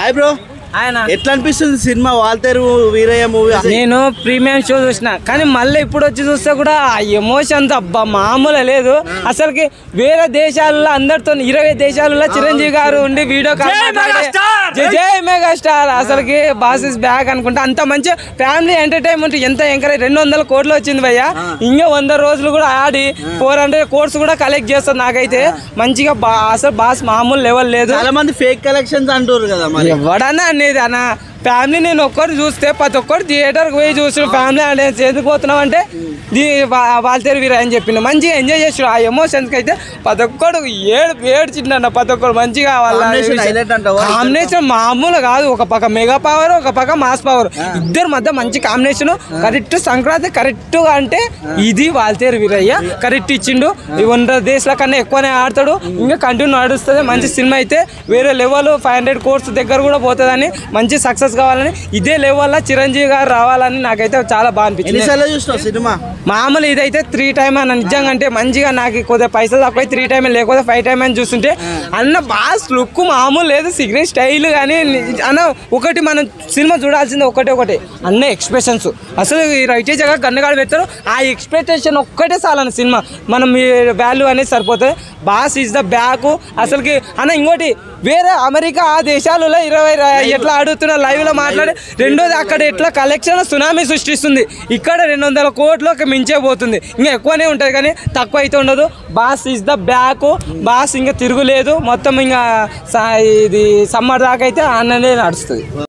Hi bro ఆయన ఎట్లా అనిపిస్తుంది సినిమా వాల్తేరు వీరయ్య మూవీ నేను ప్రీమియం షో చూసిన కానీ మళ్ళీ ఇప్పుడు వచ్చి చూస్తే కూడా ఆ ఎమోషన్ అబ్బా మామూలు లేదు అసలుకి వేరే దేశాలలో అందరితో ఇరవై దేశాలలో చిరంజీవి గారు ఉండి వీడియో కాల్ మాట్లాడి, జై జై మెగాస్టార్ అసలుకి బాస్ ఇస్ బ్యాక్ అనుకుంటా అంత మంచి ఫ్యామిలీ ఎంటర్టైన్మెంట్ ఎంత ఎంకరేజ్ రెండు వందల కోట్లు వచ్చింది భయ్య ఇంకా వంద రోజులు కూడా ఆడి ఫోర్ హండ్రెడ్ కోర్స్ కూడా కలెక్ట్ చేస్తుంది నాకైతే మంచిగా బా అసలు బాస్ మామూలు లెవెల్ లేదు చాలా మంది ఫేక్ కలెక్షన్స్ అంటారు కదా మరి ఎవడన్నా అనేది అన్న ఫ్యామిలీ నేను ఒక్కరు చూస్తే ప్రతి ఒక్కరు థియేటర్కి పోయి చూసిన ఫ్యామిలీ అంటే ఎందుకు పోతున్నాం అంటే దీ వాళ్ళతేరు వీర అని చెప్పిండు మంచిగా ఎంజాయ్ చేసాడు ఆ ఎమోషన్స్కి అయితే ప్రతి ఒక్కడు ఏడు ఏడ్చిండన్న ప్రతి ఒక్కడు మంచిగా వాళ్ళ Combination highlight అంటావా? కాంబినేషన్ మామూలు కాదు ఒక పక్క మెగా పవర్ ఒక పక్క మాస్ పవర్ ఇద్దరు మధ్య మంచి కాంబినేషన్ కరెక్ట్ సంక్రాంతి కరెక్ట్ అంటే ఇది వాళ్ళతేరు వీరయ్య కరెక్ట్ ఇచ్చిండు ఈ వంద దేశాల కన్నా ఎక్కువనే ఆడతాడు ఇంకా కంటిన్యూ నడుస్తుంది మంచి సినిమా అయితే వేరే లెవెల్ ఫైవ్ హండ్రెడ్ కోర్స్ దగ్గర కూడా పోతుందని మంచి సక్సెస్ కావాలని ఇదే లెవెల్లో చిరంజీవి గారు రావాలని నాకైతే చాలా బాగా అనిపించింది ఎన్నిసార్లు చూసినావు సినిమా మామూలు ఇదైతే త్రీ టైమ్ అన్న నిజంగా అంటే మంచిగా నాకు కొద్దిగా పైసలు తక్కువ త్రీ టైం లేకపోతే ఫైవ్ టైం అని చూస్తుంటే అన్న బాస్ లుక్ మామూలు లేదు సిగరెట్ స్టైల్ కానీ అన్న ఒకటి మనం సినిమా చూడాల్సింది ఒకటే ఒకటి అన్న ఎక్స్ప్రెషన్స్ అసలు ఈ రవితేజ గారు గన్నగాడు పెడతారు ఆ ఎక్స్పెక్టేషన్ ఒక్కటే చాలన్న సినిమా మనం వాల్యూ అనేది సరిపోతుంది బాస్ ఈజ్ ద బ్యాక్ అసలుకి అన్న ఇంకోటి వేరే అమెరికా ఆ దేశాలలో ఇరవై ర- ఎట్లా ఆడుతున్న లైవ్ లో మాట్లాడి రెండోది అక్కడ ఎట్లా కలెక్షన్ సునామీ సృష్టిస్తుంది ఇక్కడ రెండు వందల కోట్లకు మించే పోతుంది ఇంకా ఎక్కువనే ఉంటుంది కానీ తక్కువ అయితే ఉండదు boss is the back boss ఇంకా తిరుగులేదు మొత్తం ఇంకా సా- ఇది సమ్మర్ దాకా అయితే అన్ననే నడుస్తుంది